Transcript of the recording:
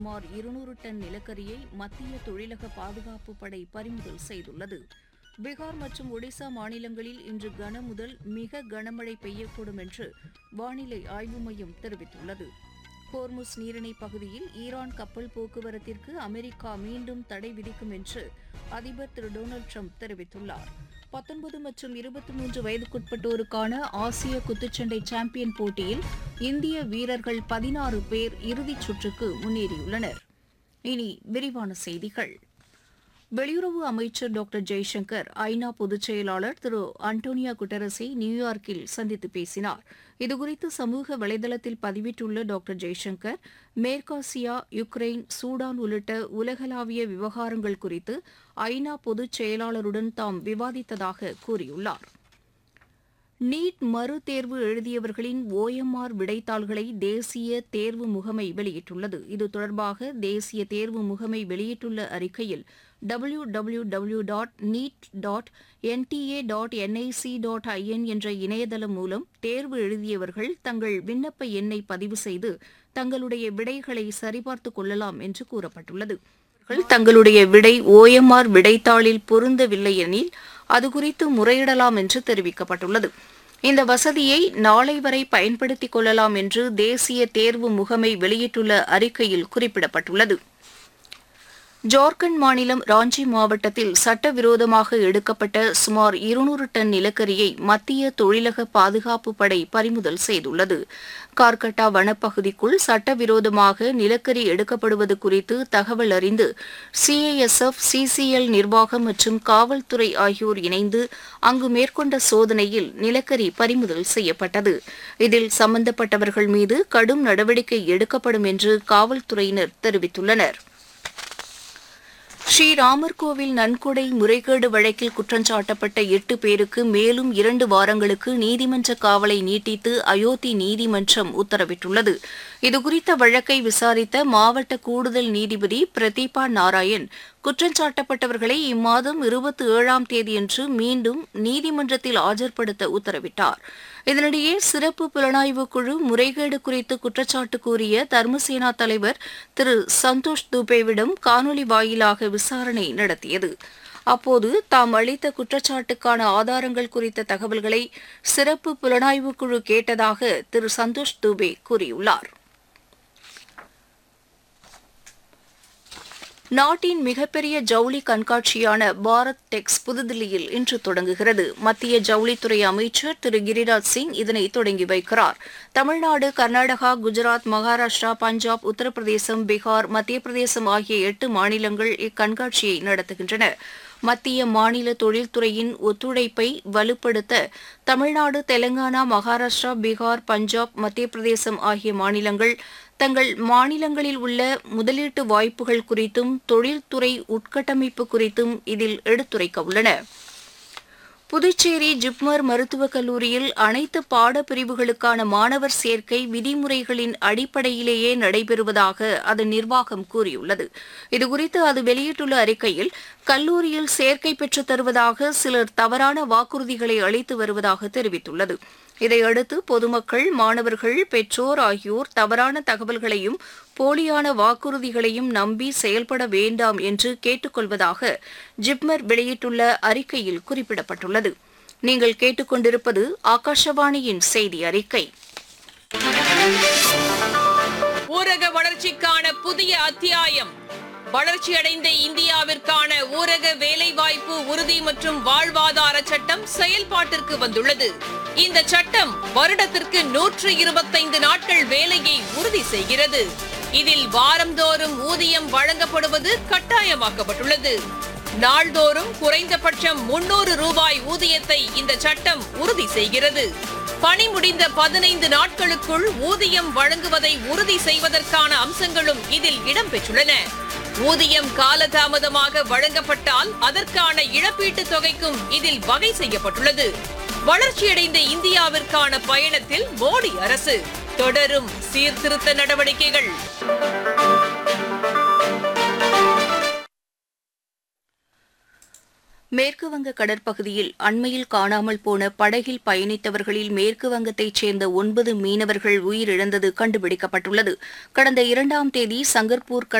சுமார் இருநூறு டன் நிலக்கரியை மத்திய தொழிலக பாதுகாப்பு படை பறிமுதல் செய்துள்ளது பீகார் மற்றும் ஒடிசா மாநிலங்களில் இன்று கன முதல் மிக கனமழை பெய்யக்கூடும் என்று வானிலை ஆய்வு மையம் தெரிவித்துள்ளது ஹோர்முஸ் நீரிணை பகுதியில் ஈரான் கப்பல் போக்குவரத்திற்கு அமெரிக்கா மீண்டும் தடை விதிக்கும் என்று அதிபர் திரு டொனால்டு ட்ரம்ப் தெரிவித்துள்ளார் பத்தொன்பது மற்றும் இருபத்தி மூன்று வயதுக்குட்பட்டோருக்கான ஆசிய குத்துச்சண்டை சாம்பியன் போட்டியில் இந்திய வீரர்கள் பதினாறு பேர் இறுதிச் சுற்றுக்கு முன்னேறியுள்ளனர் இனி விரிவான செய்திகள் வெளியுறவு அமைச்சர் டாக்டர் ஜெய்சங்கர் ஐநா பொதுச் செயலாளர் திரு அண்டோனியா குட்டரஸை நியூயார்க்கில் சந்தித்து பேசினார் இதுகுறித்து சமூக வலைதளத்தில் பதிவிட்டுள்ள டாக்டர் ஜெய்சங்கர் மேற்காசியா யுக்ரைன் சூடான் உள்ளிட்ட உலகளாவிய விவகாரங்கள் குறித்து ஐநா பொதுச் செயலாளருடன் தாம் விவாதித்ததாக கூறியுள்ளார் நீட் மறு தேர்வு எழுதியவர்களின் ஓஎம்ஆர் விடைத்தாள்களை தேசிய தேர்வு முகமை வெளியிட்டுள்ளது இது தொடர்பாக தேசிய தேர்வு முகமை வெளியிட்டுள்ள அறிக்கையில் W W W dot NEET dot NTA dot NIC dot IN என்ற இணையதளம் மூலம் தேர்வு எழுதியவர்கள் தங்கள் விண்ணப்ப எண்ணை பதிவு செய்து தங்களுடைய விடைகளை சரிபார்த்துக் கொள்ளலாம் என்று கூறப்பட்டுள்ளது அவர்கள் தங்களுடைய விடை ஓஎம்ஆர் விடைத்தாளில் பொருந்தவில்லை எனில் அது குறித்து முறையிடலாம் என்று தெரிவிக்கப்பட்டுள்ளது இந்த வசதியை நாளை வரை பயன்படுத்திக் கொள்ளலாம் என்று தேசிய தேர்வு முகமை வெளியிட்டுள்ள அறிக்கையில் குறிப்பிடப்பட்டுள்ளது ஜார்க்கண்ட் மாநிலம் ராஞ்சி மாவட்டத்தில் சட்டவிரோதமாக எடுக்கப்பட்ட சுமார் இருநூறு டன் நிலக்கரியை மத்திய தொழிலக பாதுகாப்பு படை பறிமுதல் செய்துள்ளது கார்கட்டா வனப்பகுதிக்குள் சட்டவிரோதமாக நிலக்கரி எடுக்கப்படுவது குறித்து தகவல் அறிந்து சிஐஎஸ்எஃப் சிசிஎல் நிர்வாகம் மற்றும் காவல்துறை ஆகியோர் இணைந்து அங்கு மேற்கொண்ட சோதனையில் நிலக்கரி பறிமுதல் செய்யப்பட்டது இதில் சம்பந்தப்பட்டவர்கள் மீது கடும் நடவடிக்கை எடுக்கப்படும் என்று காவல்துறையினர் தெரிவித்துள்ளனா் ஸ்ரீராமர் கோவில் நன்கொடை முறைகேடு வழக்கில் குற்றஞ்சாட்டப்பட்ட எட்டு பேருக்கு மேலும் இரண்டு வாரங்களுக்கு நீதிமன்ற காவலை நீட்டித்து அயோத்தி நீதிமன்றம் உத்தரவிட்டுள்ளது இதுகுறித்த வழக்கை விசாரித்த மாவட்ட கூடுதல் நீதிபதி பிரதீபா நாராயண் குற்றஞ்சாட்டப்பட்டவர்களை இம்மாதம் இருபத்தி ஏழாம் தேதியன்று மீண்டும் நீதிமன்றத்தில் ஆஜர்படுத்த உத்தரவிட்டார் இதனிடையே சிறப்பு புலனாய்வு குழு முறைகேடு குறித்து குற்றச்சாட்டு கூறிய தர்மசேனா தலைவர் திரு சந்தோஷ் துபேவிடம் காணொலி வாயிலாக விசாரணை நடத்தியது அப்போது தாம் அளித்த குற்றச்சாட்டுக்கான ஆதாரங்கள் குறித்த தகவல்களை சிறப்பு புலனாய்வு குழு கேட்டதாக திரு சந்தோஷ் துபே கூறியுள்ளார் நாட்டின் மிகப்பெரிய ஜவுளி கண்காட்சியான பாரத் டெக்ஸ் புதுதில்லியில் இன்று தொடங்குகிறது மத்திய ஜவுளித்துறை அமைச்சர் திரு கிரிராஜ் சிங் இதனை தொடங்கி வைக்கிறார் தமிழ்நாடு கர்நாடகா குஜராத் மகாராஷ்டிரா பஞ்சாப் உத்தரப்பிரதேசம் பீகார் மத்திய பிரதேசம் ஆகிய எட்டு மாநிலங்கள் இக்கண்காட்சியை நடத்துகின்றன மத்திய மாநில தொழில்துறையின் ஒத்துழைப்பை வலுப்படுத்த தமிழ்நாடு தெலங்கானா மகாராஷ்டிரா பீகார் பஞ்சாப் மத்திய பிரதேசம் ஆகிய மாநிலங்கள் தங்கள் மாநிலங்களில் உள்ள முதலீட்டு வாய்ப்புகள் குறித்தும் தொழில்துறை உட்கட்டமைப்பு குறித்தும் இதில் எடுத்துரைக்க உள்ளன புதுச்சேரி ஜிப்மர் மருத்துவக் கல்லூரியில் அனைத்து பாடப்பிரிவுகளுக்கான மாணவர் சேர்க்கை விதிமுறைகளின் அடிப்படையிலேயே நடைபெறுவதாக அதன் நிர்வாகம் கூறியுள்ளது இதுகுறித்து அது வெளியிட்டுள்ள அறிக்கையில் கல்லூரியில் சேர்க்கை பெற்றுத் தருவதாக சிலர் தவறான வாக்குறுதிகளை அளித்து வருவதாக தெரிவித்துள்ளது இதையடுத்து பொதுமக்கள் மாணவர்கள் பெற்றோர் ஆகியோர் தவறான தகவல்களையும் போலியான வாக்குறுதிகளையும் நம்பி செயல்பட வேண்டாம் என்று கேட்டுக்கொள்வதாக ஜிப்மர் வெளியிட்டுள்ள அறிக்கையில் குறிப்பிடப்பட்டுள்ளது நீங்கள் கேட்டுக்கொண்டிருப்பது ஆகாஷவாணியின் செய்தி அறிக்கை ஊரக வளர்ச்சிக்கான புதிய அத்தியாயம் வளர்ச்சியடைந்த இந்தியாவிற்கான ஊரக வேலைவாய்ப்பு உறுதி மற்றும் வாழ்வாதார சட்டம் செயல்பாட்டிற்கு வந்துள்ளது இந்த சட்டம் வருடத்திற்கு நூற்று இருபத்தைந்து நாட்கள் வேலையை உறுதி செய்கிறது இதில் வாரந்தோறும் ஊதியம் வழங்கப்படுவது கட்டாயமாக்கப்பட்டுள்ளது நாள்தோறும் குறைந்தபட்சம் முன்னூறு ரூபாய் ஊதியத்தை இந்த சட்டம் உறுதி செய்கிறது பணி முடிந்த பதினைந்து நாட்களுக்குள் ஊதியம் வழங்குவதை உறுதி செய்வதற்கான அம்சங்களும் இதில் இடம்பெற்றுள்ளன ஊதியம் காலதாமதமாக வழங்கப்பட்டால் அதற்கான இழப்பீட்டுத் தொகைக்கும் இதில் வகை செய்யப்பட்டுள்ளது வளர்ச்சியடைந்த இந்தியாவிற்கான பயணத்தில் மோடி அரசு தொடரும் சீர்திருத்த நடவடிக்கைகள் மேற்குவங்க கடற்பகுதியில் அண்மையில் காணாமல் போன படகில் பயணித்தவர்களில் மேற்கு வங்கத்தைச் சேர்ந்த ஒன்பது மீனவர்கள் உயிரிழந்தது கண்டுபிடிக்கப்பட்டுள்ளது கடந்த இரண்டாம் தேதி சங்கர்பூர்